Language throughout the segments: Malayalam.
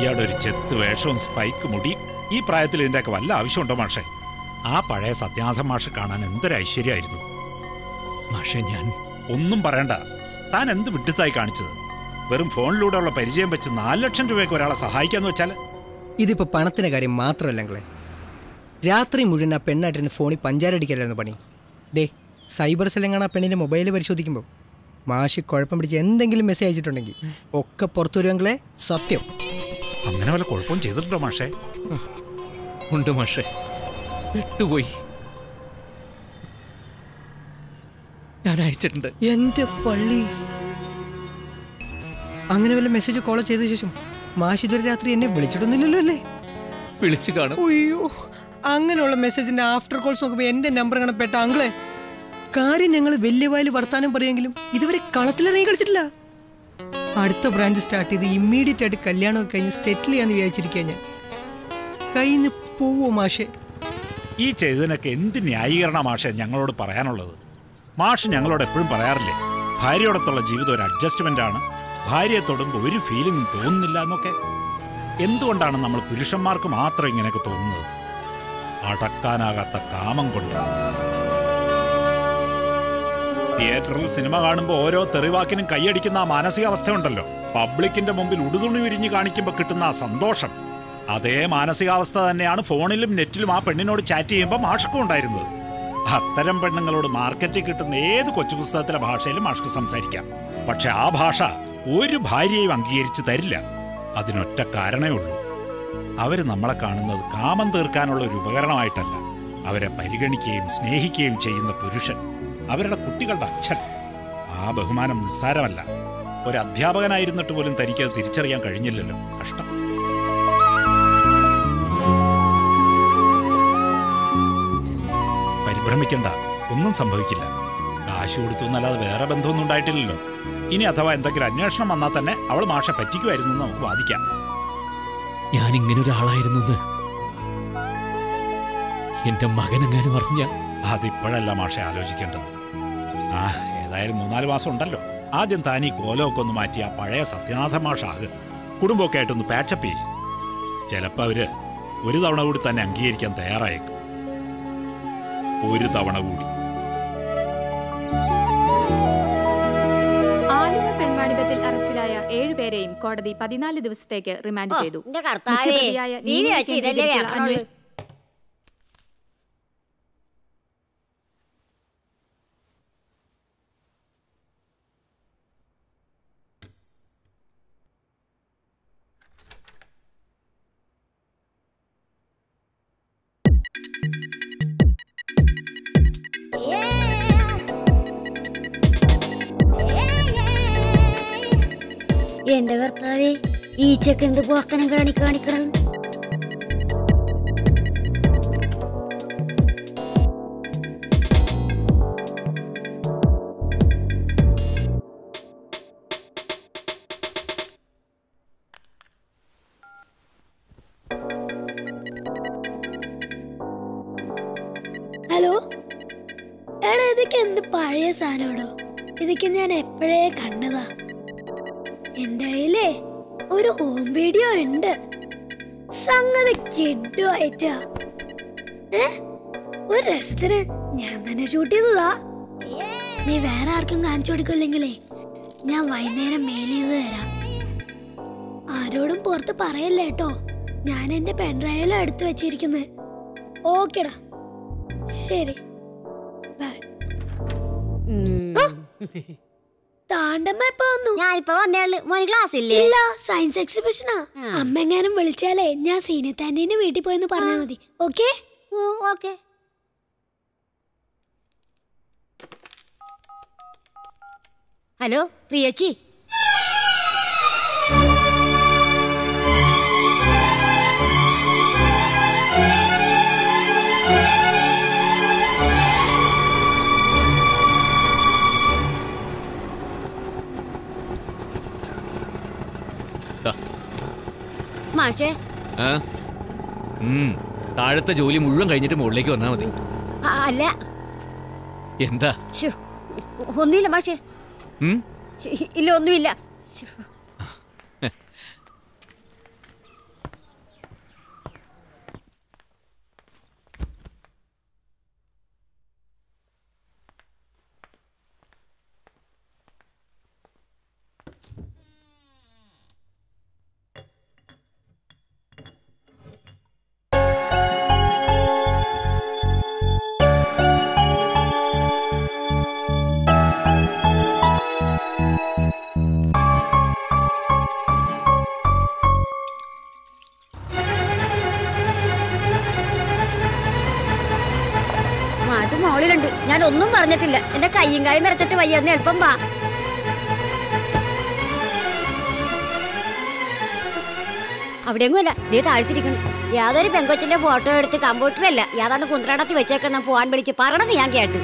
ഇയാളുടെ ഒരു ചെത്ത് വേഷവും സ്പൈക്ക് മുടി ഈ പ്രായത്തിൽ ഇതിൻ്റെയൊക്കെ വല്ല ആവശ്യമുണ്ടോ മാഷെ ആ പഴയ സത്യാനാഥ മാഷെ കാണാൻ എന്തൊരു ഐശ്വര്യമായിരുന്നു മാഷെ ഞാൻ ഒന്നും പറയണ്ട താൻ എന്ത് വിഡ്ഢിത്തായി കാണിച്ചത് വെറും ഫോണിലൂടെയുള്ള പരിചയം വെച്ച് നാല് ലക്ഷം രൂപയ്ക്ക് ഒരാളെ സഹായിക്കാന്ന് വെച്ചാൽ ഇതിപ്പോ പണത്തിന്റെ കാര്യം മാത്രമല്ല അങ്ങളെ രാത്രി മുഴുവൻ ആ പെണ്ണായിട്ടിന് ഫോണിൽ പഞ്ചാരടിക്കലായിരുന്നു പണി ഡേ സൈബർ സെല്ലെങ്ങാണ് ആ പെണ്ണിന്റെ മൊബൈൽ പരിശോധിക്കുമ്പോൾ മാഷി കുഴപ്പം പിടിച്ച് എന്തെങ്കിലും മെസ്സേജ് അയച്ചിട്ടുണ്ടെങ്കിൽ ഒക്കെ പുറത്തു വരുമെങ്കിലേ സത്യം അങ്ങനെ വല്ല കുഴപ്പവും ചെയ്തിട്ടുണ്ടോ മാഷെ ഉണ്ട് മാഷെ പെട്ടുപോയി ഞാൻ അയച്ചിട്ടുണ്ട് എന്റെ പള്ളി അങ്ങനെ വല്ല മെസ്സേജ് കോൾ ചെയ്ത ശേഷം മാഷി ഇതുവരെ രാത്രി എന്നെ വിളിച്ചിട്ടൊന്നുമില്ലല്ലോ അല്ലേ വിളിച്ചു കാണും അയ്യോ അങ്ങനെയുള്ള മെസ്സേജിന്റെ ആഫ്റ്റർ കോൾസ് നോക്കുമ്പോൾ എന്റെ നമ്പർ കാണപ്പെട്ട അങ്കിളെ കാര്യം ഞങ്ങൾ വലിയ വായിൽ വർത്താനം പറയുമെങ്കിലും ഇതുവരെ കളത്തിലിറങ്ങി കളിച്ചിട്ടില്ല അടുത്ത ബ്രാഞ്ച് സ്റ്റാർട്ട് ചെയ്ത് ഇമ്മീഡിയറ്റ് ആയിട്ട് കല്യാണമൊക്കെ കഴിഞ്ഞ് സെറ്റിൽ ചെയ്യാന്ന് വിചാരിച്ചിരിക്കുക ഞാൻ കയ്യിന്ന് പോവോ മാഷെ ഈ ചെയ്തതിനൊക്കെ എന്ത് ന്യായീകരണ മാഷെ ഞങ്ങളോട് പറയാനുള്ളത് മാഷ് ഞങ്ങളോട് എപ്പോഴും പറയാറില്ലേ ഭാര്യയോടൊത്തുള്ള ജീവിതം ഒരു അഡ്ജസ്റ്റ്മെന്റ് ആണ് ഭാര്യയെ തൊടുമ്പോൾ ഒരു ഫീലിംഗും തോന്നുന്നില്ല എന്നൊക്കെ എന്തുകൊണ്ടാണ് നമ്മൾ പുരുഷന്മാർക്ക് മാത്രം ഇങ്ങനെയൊക്കെ തോന്നുന്നത് അടക്കാനാകാത്ത കാമം കൊണ്ട് തിയേറ്ററിൽ സിനിമ കാണുമ്പോൾ ഓരോ തെറിവാക്കിനും കൈയടിക്കുന്ന ആ മാനസികാവസ്ഥ ഉണ്ടല്ലോ പബ്ലിക്കിന്റെ മുമ്പിൽ ഉടുതുണി വിരിഞ്ഞ് കാണിക്കുമ്പോൾ കിട്ടുന്ന ആ സന്തോഷം അതേ മാനസികാവസ്ഥ തന്നെയാണ് ഫോണിലും നെറ്റിലും ആ പെണ്ണിനോട് ചാറ്റ് ചെയ്യുമ്പോൾ മാഷക്കും ഉണ്ടായിരുന്നത് അത്തരം പെണ്ണുങ്ങളോട് മാർക്കറ്റിൽ കിട്ടുന്ന ഏത് കൊച്ചു പുസ്തകത്തിലെ ഭാഷയിലും മാഷ്ക്ക് സംസാരിക്കാം പക്ഷെ ആ ഭാഷ ഒരു ഭാര്യയും അംഗീകരിച്ച് തരില്ല അതിനൊറ്റ കാരണമേ ഉള്ളൂ അവര് നമ്മളെ കാണുന്നത് കാമം തീർക്കാനുള്ള ഒരു ഉപകരണമായിട്ടല്ല അവരെ പരിഗണിക്കുകയും സ്നേഹിക്കുകയും ചെയ്യുന്ന പുരുഷൻ അവരുടെ കുട്ടികളുടെ അച്ഛൻ ആ ബഹുമാനം നിസ്സാരമല്ല ഒരു അധ്യാപകനായിരുന്നിട്ട് പോലും തനിക്കത് തിരിച്ചറിയാൻ കഴിഞ്ഞില്ലല്ലോ കഷ്ടം പരിഭ്രമിക്കണ്ട ഒന്നും സംഭവിക്കില്ല കാശ് കൊടുത്തു എന്നല്ലാതെ വേറെ ബന്ധമൊന്നും ഉണ്ടായിട്ടില്ലല്ലോ ഇനി അഥവാ എന്തെങ്കിലും അന്വേഷണം വന്നാൽ തന്നെ അവൾ മാഷ പറ്റിക്കുമായിരുന്നു എന്ന് നമുക്ക് വാദിക്കാം ഞാൻ ഇങ്ങനെ ഒരാളായിരുന്നു എന്ന് എന്റെ മകനെങ്ങാനും അറിഞ്ഞ അതിപ്പോഴല്ല മാഷ ആലോചിക്കേണ്ടത് ആ ഏതായാലും മൂന്നാല് മാസം ഉണ്ടല്ലോ ആദ്യം താൻ ഈ കോലമൊക്കെ ഒന്ന് മാറ്റി ആ പഴയ സത്യനാഥ മാഷാക് കുടുംബമൊക്കെ ആയിട്ടൊന്ന് പാച്ചപ്പ് ചെയ്യും ചിലപ്പോൾ അവര് ഒരു തവണ കൂടി തന്നെ അംഗീകരിക്കാൻ തയ്യാറായേക്കും ഒരു തവണ കൂടി ആലുവ പെൺവാണിഭത്തിൽ അറസ്റ്റിലായ ഏഴുപേരെയും കോടതി പതിനാല് ദിവസത്തേക്ക് റിമാൻഡ് ഓ, ചെയ്തു എന്റെ കർത്താവേ, മുഖ്യപ്രതിയായ ടി വി നീലിനെ വെച്ച് ഇതല്ലേ കേന്ദ്രീകരിച്ചുള്ള കേൾക്കണുള്ളൂ. അന്വേഷണം എന്റെ കർത്താവേ ഈ ചെക്ക് എന്ത് പോക്കനം കാണി കാണിക്കണം ഹലോ എടാ ഇതൊക്കെ എന്ത് പഴയ സാധനമാണോ ഇതൊക്കെ ഞാൻ എപ്പോഴേ കണ്ടതാ എന്റെ കയ്യിലേ ഒരു ഹോം വീഡിയോ ഉണ്ട് സംഗതി കിഡുമായിട്ടാ ഏ ഒരു രസത്തിന് ഞാൻ തന്നെ ഷൂട്ട് ചെയ്തതാ നീ വേറെ ആർക്കും കാണിച്ചു കൊടുക്കില്ലെങ്കിലേ ഞാൻ വൈകുന്നേരം മെയിൽ ചെയ്ത് തരാം ആരോടും പുറത്ത് പറയല്ലേ കേട്ടോ ഞാൻ എന്റെ പെൺഡ്രൈവിലും എടുത്തു വെച്ചിരിക്കുന്നത് ഓക്കെടാ ശരി ബൈ താണ്ടമ്മ എപ്പോ വന്നു ഞാനിപ്പോ വന്നേള് മോന് ക്ലാസ് ഇല്ലേ ഇല്ല സയൻസ് എക്സിബിഷനാ അമ്മ എങ്ങാനും വിളിച്ചാലേ ഞാൻ സീനത്താന്റീന്റെ വീട്ടിൽ പോയെന്ന് പറഞ്ഞാൽ മതി ഓക്കെ ഓക്കെ ഹലോ പ്രിയച്ചി മാഷേ ആ ഉം. താഴത്തെ ജോലി മുഴുവൻ കഴിഞ്ഞിട്ട് മുകളിലേക്ക് വന്നാൽ മതി ആ, അല്ല എന്താ ശ്ശോ, ഒന്നുമില്ല മാഷേ ഉം? ശ്ശ്, ഇല്ല ഒന്നുമില്ല ശ്ശോ. വൈഫ് മോളിലുണ്ട് ഞാൻ ഒന്നും പറഞ്ഞിട്ടില്ല എന്റെ കയ്യും കാലും നിറച്ചിട്ട് വയ്യ ഒന്ന് എളുപ്പം വാ അവിടെയൊന്നുമല്ല നീ താഴ്ത്തിരിക്കണം യാതൊരു പെങ്കൊച്ചിന്റെ ഫോട്ടോ എടുത്ത് കമ്പ്യൂട്ടറല്ല യാതാണ്ട് കുന്ത്രടത്തി വെച്ചേക്കുന്ന പോവാൻ വിളിച്ച് പറയണത് ഞാൻ കേട്ടു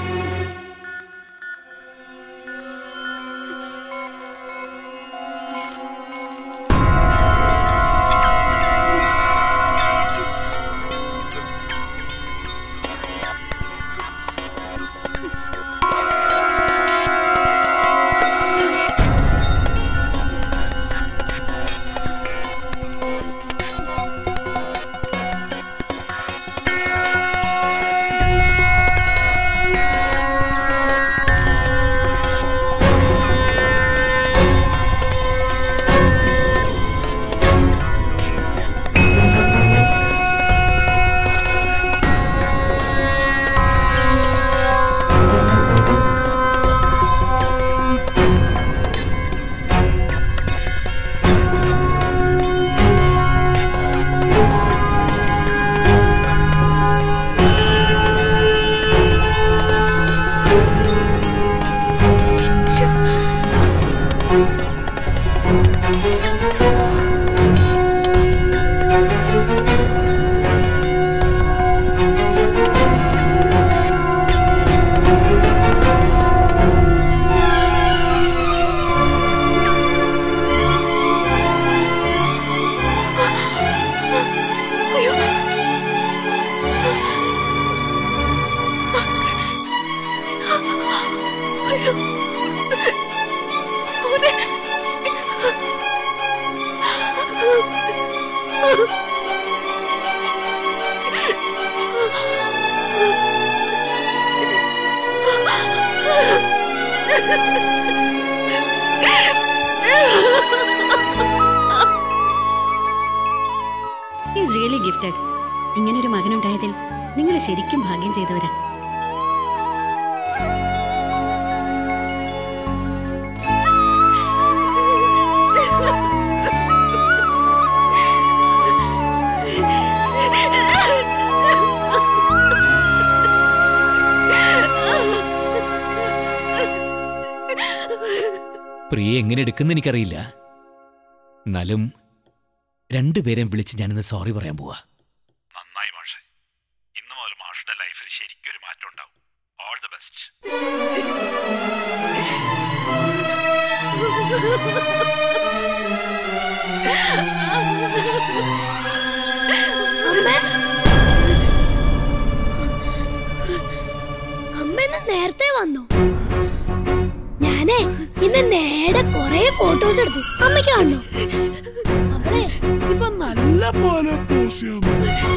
ഈസ് റിയലി ഗിഫ്റ്റഡ് ഇങ്ങനൊരു മകനുണ്ടായതിൽ നിങ്ങൾ ശരിക്കും ഭാഗ്യം ചെയ്തവരാ പ്രിയ എങ്ങനെ എടുക്കുന്ന എനിക്കറിയില്ല എന്നാലും രണ്ടുപേരെയും വിളിച്ച് ഞാനിന്ന് സോറി പറയാൻ പോവാ നന്നായി മാഷെ ഇന്നു മുതൽ മാഷുടെ ലൈഫിൽ ശരിക്കും ഒരു മാറ്റം ഉണ്ടാവും ഓൾ ദി ബെസ്റ്റ് അമ്മ ഇന്ന് നേരത്തെ വന്നു ഞാനേ ഇന്ന് നേരെ കൊറേ ഫോട്ടോസ് എടുത്തു അമ്മയ്ക്ക് കാണണോ അവളെ ഇപ്പൊ നല്ല പോലെ പോസ് ചെയ്യുന്നു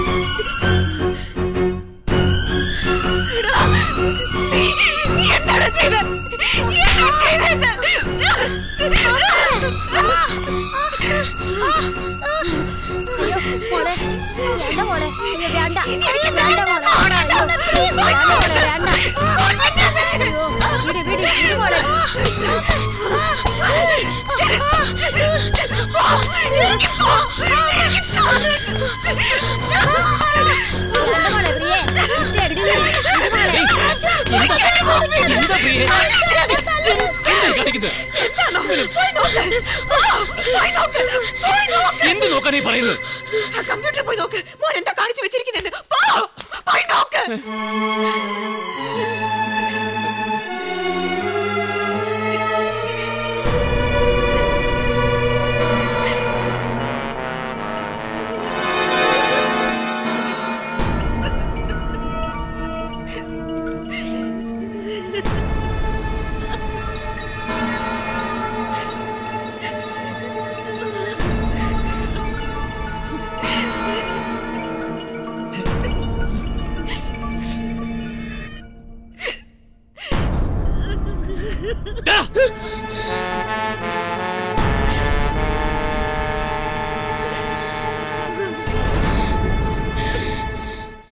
മോളെ വേണ്ട മോളെ അയ്യോ വേണ്ട വേണ്ട മോളെ അയ്യോ, please, വേണ്ട മോളെ വേണ്ട അയ്യോ വിട് വിട് വിട് മോളെ വേണ്ട മോളെ പ്രിയേ ഇത് എടുക്ക് വിട്. വിട് മോളെ. എന്താ പ്രിയേ? എന്താ കാണിക്കുന്നത്? എന്ത് നോക്കാനീ പറയുന്നത് കമ്പ്യൂട്ടറിൽ പോയി നോക്ക് മോൻ എന്താ കാണിച്ചു വെച്ചിരിക്കുന്നുണ്ട് പോ പോയി നോക്ക്